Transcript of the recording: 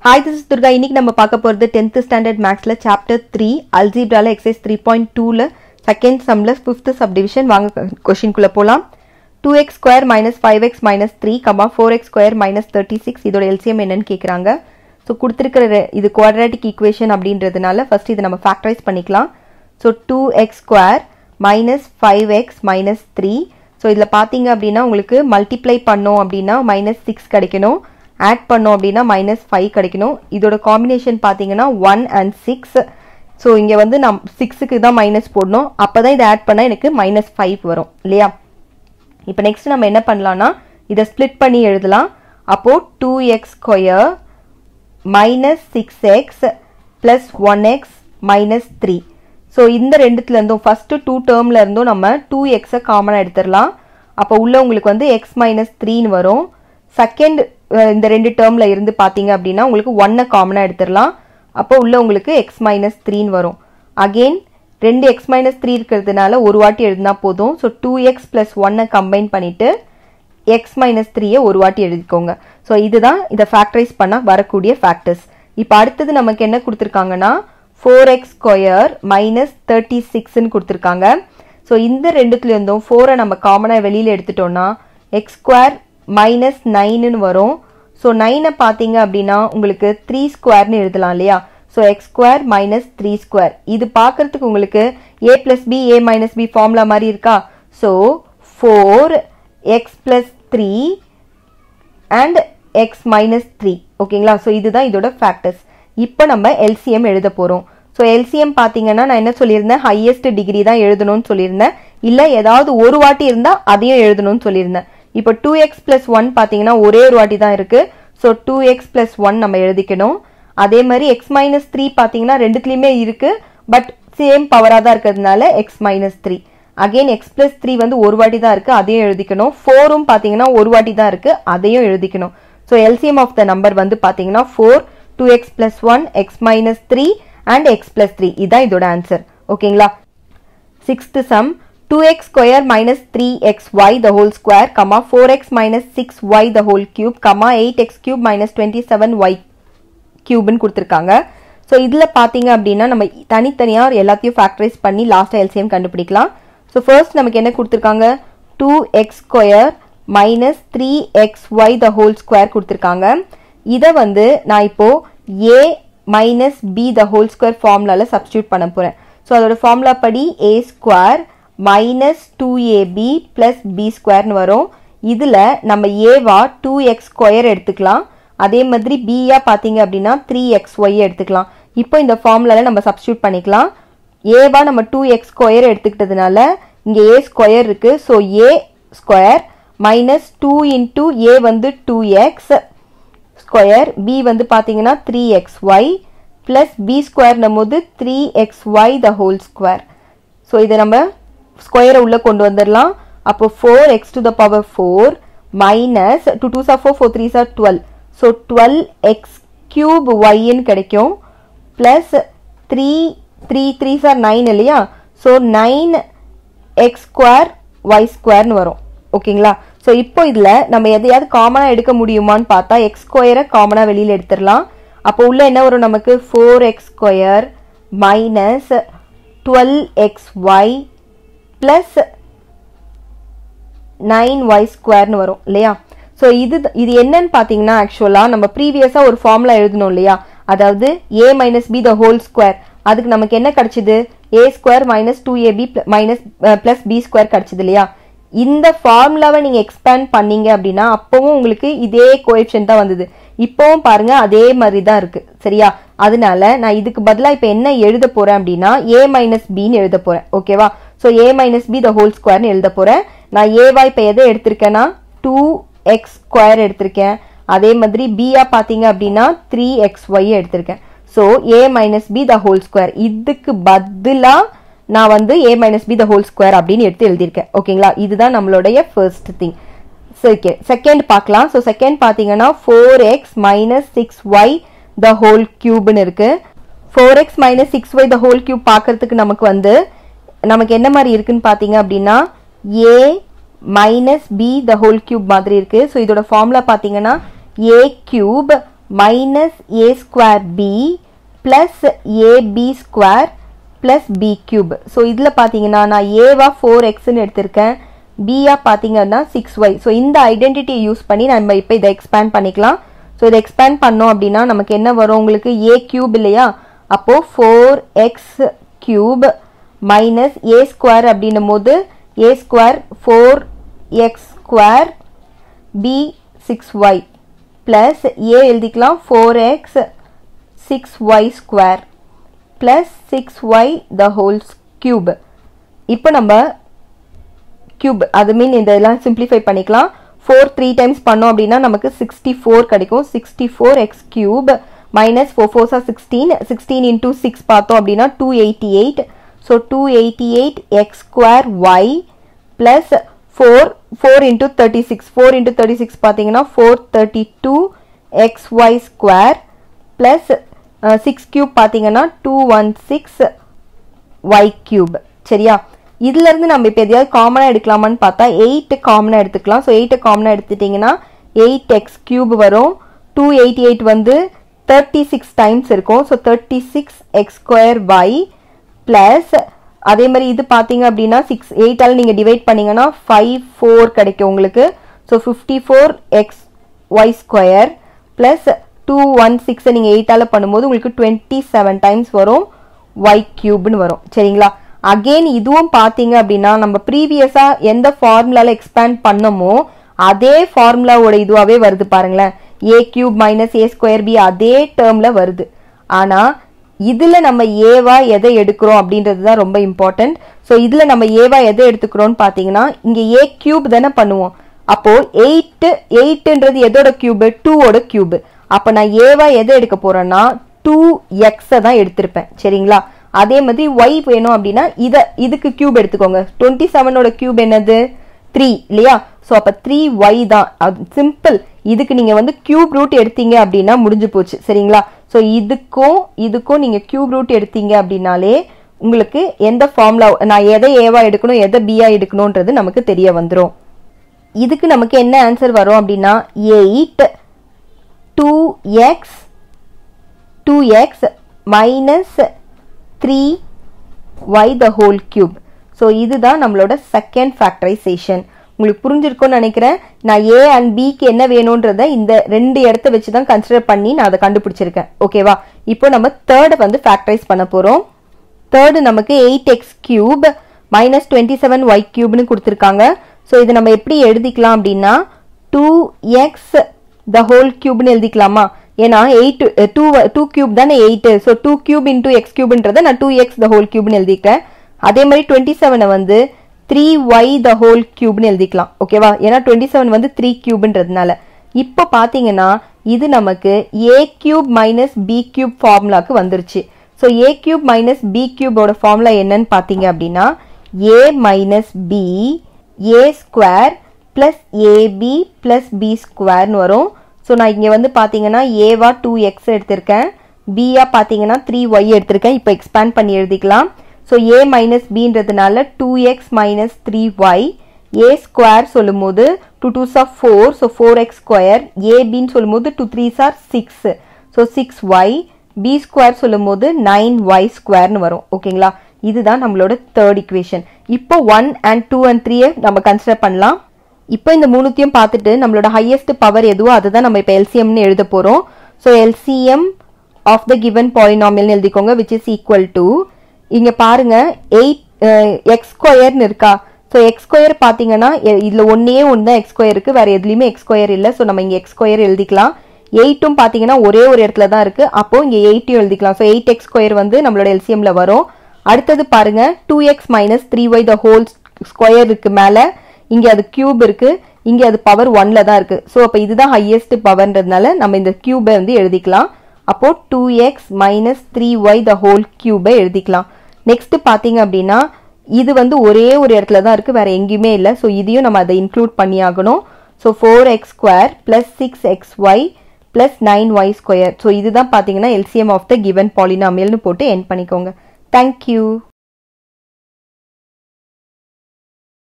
hi this is Durga இன்னைக்கு நம்ம பார்க்க போகிறது டென்த் ஸ்டாண்டர்ட் மேக்ஸில் சாப்டர் த்ரீ அல்ஜிப்ரால எக்ஸைஸ் த்ரீ பாயிண்ட் டூவில் செகண்ட் சம்மில் ஃபிஃப்த் சப்டிவிஷன் வாங்க கொஷின்குள்ளே போகலாம் two x square minus five x minus three comma four x square minus thirty six இதோட எல்சிஎம் என்னன்னு கேட்குறாங்க ஸோ கொடுத்துருக்கிற ரெ- இது குவாட்ராட்டிக் ஈக்குவேஷன் அப்படின்றதுனால ஃபர்ஸ்ட் இதை நம்ம ஃபேக்டரைஸ் பண்ணிக்கலாம் so two x square minus five x minus three so இதில் பார்த்தீங்க அப்படின்னா உங்களுக்கு மல்டிப்ளை பண்ணோம் அப்படின்னா மைனஸ் சிக்ஸ் கிடைக்கணும் ஆட் பண்ணோம் அப்படின்னா மைனஸ் ஃபைவ் கிடைக்கணும் இதோட காம்பினேஷன் பார்த்தீங்கன்னா ஒன் அண்ட் சிக்ஸ் ஸோ இங்கே வந்து நான் சிக்ஸுக்கு தான் மைனஸ் போடணும் அப்போ தான் இதை ஆட் பண்ணால் எனக்கு மைனஸ் ஃபைவ் வரும் இல்லையா இப்போ நெக்ஸ்ட் நம்ம என்ன பண்ணலாம்னா இதை ஸ்ப்ளிட் பண்ணி எழுதலாம் அப்போது two x square minus six x plus one x minus three so இந்த ரெண்டுத்துல இருந்தும் ஃபஸ்ட்டு டூ டேர்மில் இருந்தும் நம்ம டூ எக்ஸை காமனாக எடுத்துடலாம் அப்போ உள்ள உங்களுக்கு வந்து எக்ஸ் மைனஸ் த்ரீன்னு வரும் செகண்ட் இந்த ரெண்டு டேர்மில் இருந்து பார்த்தீங்க அப்படின்னா உங்களுக்கு ஒன்னை காமனாக எடுத்துடலாம் அப்போ உள்ள உங்களுக்கு எக்ஸ் மைனஸ் த்ரீன்னு வரும் அகெயின் ரெண்டு எக்ஸ் மைனஸ் த்ரீ இருக்கிறதுனால ஒரு வாட்டி எழுதினா போதும் ஸோ டூ எக்ஸ் ப்ளஸ் ஒன்னை கம்பைன் பண்ணிவிட்டு எக்ஸ் மைனஸ் த்ரீயை ஒரு வாட்டி எழுதிக்கோங்க ஸோ இதுதான் இதை ஃபேக்டரைஸ் பண்ண வரக்கூடிய ஃபேக்டர்ஸ் இப்போ அடுத்தது நமக்கு என்ன கொடுத்துருக்காங்கன்னா four x square minus thirty சிக்ஸ்ன்னு கொடுத்துருக்காங்க ஸோ இந்த ரெண்டுத்துலேருந்தும் ஃபோரை நம்ம காமனாக வெளியில் எடுத்துட்டோம்னா எக்ஸ் ஸ்கொயர் மைனஸ் நைனுன்னு வரும் ஸோ நைனை பார்த்தீங்க அப்படின்னா உங்களுக்கு த்ரீ ஸ்கொயர்னு எழுதலாம் இல்லையா so x square minus three square இது பார்க்கறதுக்கு உங்களுக்கு A plus B A minus B formula மாதிரி இருக்கா so four x plus three and x minus three ஓகேங்களா ஸோ இதுதான் இதோட ஃபேக்டர்ஸ் இப்போ நம்ம எல்சிஎம் எழுத போகிறோம் ஸோ எல்சிஎம் பார்த்தீங்கன்னா நான் என்ன சொல்லியிருந்தேன் ஹையஸ்ட் டிகிரி தான் எழுதணும்னு சொல்லியிருந்தேன் இல்லை ஏதாவது ஒரு வாட்டி இருந்தால் அதையும் எழுதணும்னு சொல்லியிருந்தேன் இப்போ டூ எக்ஸ் பிளஸ் ஒன் பார்த்தீங்கன்னா ஒரே ஒரு வாட்டி தான் இருக்குது so two x plus one நம்ம எழுதிக்கணும் அதே மாதிரி எக்ஸ் மைனஸ் த்ரீ பார்த்தீங்கன்னா ரெண்டுத்துலேயுமே இருக்குது பட் சேம் பவராக தான் இருக்கிறதுனால x minus three again x plus three வந்து ஒரு வாட்டி தான் இருக்குது அதையும் எழுதிக்கணும் ஃபோரும் பார்த்தீங்கன்னா ஒரு வாட்டி தான் இருக்குது அதையும் எழுதிக்கணும் so LCM of the number வந்து பார்த்தீங்கன்னா four two x plus one x minus three and x plus three இதான் இதோட ஆன்சர் ஓகேங்களா sixth sum 2x square minus 3xy the whole square, comma 4x minus 6y the whole cube, comma 8x cube minus 27y cube கொடுத்துருக்காங்க so இதில் பார்த்தீங்க அப்படின்னா நம்ம தனித்தனியாக எல்லாத்தையும் ஃபேக்டரைஸ் பண்ணி லாஸ்ட்டாக எல்சிஎம் கண்டுபிடிக்கலாம் ஸோ ஃபர்ஸ்ட் நமக்கு என்ன கொடுத்துருக்காங்க two x square minus three x y the whole square கொடுத்துருக்காங்க இதை வந்து நான் இப்போ A minus B the whole square ஃபார்முலாவில் சப்ஸ்டியூட் பண்ண போகிறேன் ஸோ அதோட ஃபார்முலா படி A square minus two AB plus B ஸ்கொயர்னு வரும் இதில் நம்ம ஏவா டூ எக்ஸ் ஸ்கொயர் எடுத்துக்கலாம் அதே மாதிரி பியா பார்த்தீங்க அப்படின்னா த்ரீ எக்ஸ் ஒய் எடுத்துக்கலாம் இப்போ இந்த ஃபார்முலாவில் நம்ம சப்ஸ்டியூட் பண்ணிக்கலாம் ஏவா நம்ம டூ எக்ஸ் ஸ்கொயர் எடுத்துக்கிட்டதுனால இங்கே ஏ ஸ்கொயர் இருக்குது so A square minus two into A வந்து டூ எக்ஸ் ஸ்கொயர் பி வந்து பார்த்தீங்கன்னா three x y plus B ஸ்கொயர்னும் போது three x y the whole square so இதை நம்ம ஸ்கொயரை உள்ளே கொண்டு வந்துடலாம் அப்போ four x to the power four minus two two are four four three are twelve so twelve x cube ஒய்ன்னு கிடைக்கும் plus three three three are nine இல்லையா so nine x square y ஸ்கொயர்னு வரும் ஓகேங்களா ஸோ இப்போ இதில் நம்ம எதையாவது காமனாக எடுக்க முடியுமான்னு பார்த்தா எக்ஸ் ஸ்கொயரை காமனாக வெளியில் எடுத்துடலாம் அப்போ உள்ள என்ன வரும் நமக்கு four x square minus twelve x y plus nine y ஸ்கொயர்னு வரும் இல்லையா ஸோ இது இது என்னன்னு பார்த்தீங்கன்னா ஆக்சுவலாக நம்ம ப்ரீவியஸாக ஒரு ஃபார்முலா எழுதணும் இல்லையா அதாவது A minus B the whole square அதுக்கு நமக்கு என்ன கிடைச்சிது A square minus two AB minus plus B square கிடைச்சிது இல்லையா இந்த ஃபார்முலாவை நீங்கள் எக்ஸ்பேண்ட் பண்ணீங்க அப்படின்னா அப்பவும் உங்களுக்கு இதே கோஎஃபிஷியன்ட் தான் வந்தது இப்போவும் பாருங்க அதே மாதிரி தான் இருக்கு சரியா அதனால நான் இதுக்கு பதிலாக இப்போ என்ன எழுத போறேன் அப்படின்னா ஏ மைனஸ் பின்னு எழுத போறேன் ஓகேவா so A minus B the whole ஸ்கொயர்னு எழுத போறேன் நான் ஏவா இப்போ எதை எடுத்திருக்கேன்னா டூ எக்ஸ் ஸ்கொயர் எடுத்திருக்கேன் அதே மாதிரி பியா பார்த்தீங்க அப்படின்னா த்ரீ எக்ஸ் ஒய் எடுத்திருக்கேன் so A minus B the whole square இதுக்கு பதிலாக நான் வந்து A minus B the whole square அப்படின்னு எடுத்து எழுதியிருக்கேன் ஓகேங்களா இதுதான் நம்மளுடைய ஃபர்ஸ்ட் திங் செகண்ட் செகண்ட் பார்க்கலாம் ஸோ செகண்ட் பார்த்தீங்கன்னா four x minus six y the whole கியூப்னு இருக்கு four x minus six y the whole cube பார்க்கறதுக்கு நமக்கு வந்து நமக்கு என்ன மாதிரி இருக்குன்னு பார்த்தீங்க அப்படின்னா A minus B the whole cube மாதிரி இருக்கு ஸோ இதோட ஃபார்முலா பார்த்தீங்கன்னா A cube minus A square B plus AB square plus B cube so இதில் பார்த்தீங்கன்னா நான் ஏவா ஃபோர் எக்ஸ்ன்னு எடுத்திருக்கேன் பியா பார்த்தீங்கன்னா சிக்ஸ் ஒய் ஸோ இந்த ஐடென்டிட்டியை யூஸ் பண்ணி நம்ம இப்போ இதை எக்ஸ்பேண்ட் பண்ணிக்கலாம் ஸோ இதை எக்ஸ்பேண்ட் பண்ணோம் அப்படின்னா நமக்கு என்ன வரும் உங்களுக்கு ஏ கியூப் இல்லையா அப்போது four x cube minus A square அப்படின்னும் போது A square four x square B six y plus A எழுதிக்கலாம் four x six y square plus six y the wholes cube இப்போ நம்ம கியூப் அது மீன் இதெல்லாம் சிம்பிளிஃபை பண்ணிக்கலாம் ஃபோர் த்ரீ டைம்ஸ் பண்ணோம் அப்படின்னா நமக்கு சிக்ஸ்டி ஃபோர் கிடைக்கும் sixty four x cube minus four fours are sixteen sixteen into six பார்த்தோம் அப்படின்னா two eighty eight so two eighty eight x square y plus four four into thirty six four into thirty six பார்த்தீங்கன்னா four thirty two x y square plus six cube பார்த்தீங்கன்னா two one six y cube சரியா இதுல இருந்து நம்ம இப்போ எதையாவது காமனாக எடுக்கலாமான்னு பார்த்தா எயிட் காமனாக எடுத்துக்கலாம் ஸோ எயிட்டை காமனாக எடுத்துட்டிங்கன்னா எயிட் எக்ஸ் கியூப் வரும் டூ எயிட்டி எயிட் வந்து தேர்ட்டி சிக்ஸ் டைம்ஸ் இருக்கும் so thirty six x square y plus அதே மாதிரி இது பார்த்தீங்க அப்படின்னா சிக்ஸ் எயிட்டால் நீங்கள் டிவைட் பண்ணீங்கன்னா ஃபைவ் ஃபோர் கிடைக்கும் உங்களுக்கு so fifty four x y square plus two one சிக்ஸை நீங்கள் எயிட்டால் பண்ணும்போது உங்களுக்கு டுவெண்ட்டி செவன் டைம்ஸ் வரும் ஒய் கியூப்னு வரும் சரிங்களா அகெயின் இதுவும் பார்த்தீங்க அப்படின்னா நம்ம ப்ரீவியஸாக எந்த ஃபார்முலாவில் எக்ஸ்பேண்ட் பண்ணமோ அதே ஃபார்முலாவோட இதுவாகவே வருது பாருங்களேன் A cube minus A square B அதே டேர்மில் வருது ஆனால் இதில் நம்ம ஏவா எதை எடுக்கிறோம் அப்படின்றது தான் ரொம்ப இம்பார்ட்டன்ட் ஸோ இதில் நம்ம ஏவா எதை எடுத்துக்கிறோம்னு பார்த்தீங்கன்னா இங்கே ஏ கியூப் தானே பண்ணுவோம் அப்போ எயிட்டு எயிட்டுன்றது எதோட கியூபு டூவோட கியூபு அப்போ நான் ஏவா எதை எடுக்க போறேன்னா டூ எக்ஸை தான் எடுத்திருப்பேன் சரிங்களா அதே மாதிரி ஒய் வேணும் அப்படின்னா இதை இதுக்கு கியூப் எடுத்துக்கோங்க டுவெண்ட்டி செவனோட கியூப் என்னது த்ரீ இல்லையா ஸோ அப்போ த்ரீ ஒய் தான் அது சிம்பிள் இதுக்கு நீங்கள் வந்து கியூப் ரூட் எடுத்தீங்க அப்படின்னா முடிஞ்சு போச்சு சரிங்களா ஸோ இதுக்கும் இதுக்கும் நீங்கள் கியூப் ரூட் எடுத்தீங்க அப்படின்னாலே உங்களுக்கு எந்த ஃபார்முலா நான் எதை ஏவா எடுக்கணும் எதை பியா எடுக்கணுன்றது நமக்கு தெரிய வந்துடும் இதுக்கு நமக்கு என்ன ஆன்சர் வரும் அப்படின்னா eight two x two x minus three y the whole cube so இதுதான் நம்மளோட செகண்ட் ஃபேக்டரைசேஷன் உங்களுக்கு புரிஞ்சிருக்கும்னு நினைக்கிறேன் நான் ஏ அண்ட் பிக்கு என்ன வேணுன்றத இந்த ரெண்டு இடத்த வச்சு தான் கன்சிடர் பண்ணி நான் அதை கண்டுபிடிச்சிருக்கேன் ஓகேவா இப்போ நம்ம தேர்டை வந்து ஃபேக்டரைஸ் பண்ண போகிறோம் தேர்டு நமக்கு eight x cube minus twenty seven y கியூப்னு கொடுத்துருக்காங்க ஸோ இதை நம்ம எப்படி எழுதிக்கலாம் அப்படின்னா டூ எக்ஸ் த ஹோல் கியூப்னு எழுதிக்கலாமா ஏன்னா எயிட் டூ டூ கியூப் தானே eight so two cube into x கியூப்ன்றதை நான் டூ எக்ஸ் த ஹோல் கியூப்னு எழுதிக்கிறேன் அதே மாதிரி டுவெண்ட்டி செவனை வந்து த்ரீ ஒய் த ஹோல் கியூப்னு எழுதிக்கலாம் ஓகேவா ஏன்னா டுவெண்ட்டி செவன் வந்து த்ரீ கியூப்ன்றதுனால இப்போ பார்த்தீங்கன்னா இது நமக்கு A cube minus B cube ஃபார்முலாக்கு வந்துருச்சு so A cube minus B கியூபோட ஃபார்முலா என்னன்னு பார்த்தீங்க அப்படின்னா A minus B A square plus AB plus B ஸ்கொயர்னு வரும் ஸோ நான் இங்கே வந்து பார்த்தீங்கன்னா ஏவா டூ எக்ஸ் எடுத்திருக்கேன் பியா பார்த்தீங்கன்னா த்ரீ ஒய் எடுத்திருக்கேன் இப்போ எக்ஸ்பேண்ட் பண்ணி எழுதிக்கலாம் ஸோ ஏ மைனஸ் பின்றதுனால two x minus three y A square சொல்லும் போது two twos are four so four x square ஏபின்னு சொல்லும் போது two threes are six so six y B square சொல்லும் போது நைன் ஒய் ஸ்கொயர்னு வரும் ஓகேங்களா இதுதான் நம்மளோட தேர்ட் இக்குவேஷன் இப்போ ஒன் அண்ட் டூ அண்ட் த்ரீயை நம்ம கன்சிடர் பண்ணலாம் இப்போ இந்த மூணுத்தையும் பார்த்துட்டு நம்மளோட ஹையஸ்ட் பவர் எதுவோ அதை தான் நம்ம இப்போ எல்சிஎம்னு எழுத போகிறோம் so LCM of the given பாலினாமியல்னு எழுதிக்கோங்க விச் இஸ் ஈக்குவல் டு இங்கே பாருங்க எயிட் எக்ஸ் ஸ்கொயர்னு இருக்கா ஸோ எக்ஸ் ஸ்கொயர் பார்த்தீங்கன்னா இதில் ஒன்றே ஒன்று தான் எக்ஸ் ஸ்கொயர் இருக்குது வேறு எதுலேயுமே எக்ஸ் ஸ்கொயர் இல்லை ஸோ நம்ம இங்கே எக்ஸ் ஸ்கொயர் எழுதிக்கலாம் எயிட்டும் பார்த்தீங்கன்னா ஒரே ஒரு இடத்துல தான் இருக்குது அப்போ இங்கே எயிட்டையும் எழுதிக்கலாம் ஸோ எயிட் எக்ஸ் ஸ்கொயர் வந்து நம்மளோட எல்சிஎம்ல வரும் அடுத்தது பாருங்க two x minus three y the whole square இருக்கு மேலே இங்கே அது கியூப் இருக்கு இங்கே அது பவர் ஒன்ல தான் இருக்கு ஸோ அப்போ இதுதான் ஹையஸ்ட் பவர்ன்றதுனால நம்ம இந்த கியூபை வந்து எழுதிக்கலாம் அப்போ two x minus three y the whole கியூபை எழுதிக்கலாம் நெக்ஸ்ட் பார்த்தீங்க அப்படின்னா இது வந்து ஒரே ஒரு இடத்துல தான் இருக்கு வேற எங்கேயுமே இல்லை ஸோ இதையும் நம்ம அதை இன்க்ளூட் பண்ணி ஆகணும் so four x square plus six x y plus nine y square so இதுதான் பார்த்தீங்கன்னா எல்சிஎம் ஆஃப் த கிவன் பாலினாமியல்னு போட்டு என் பண்ணிக்கோங்க தேங்க்யூ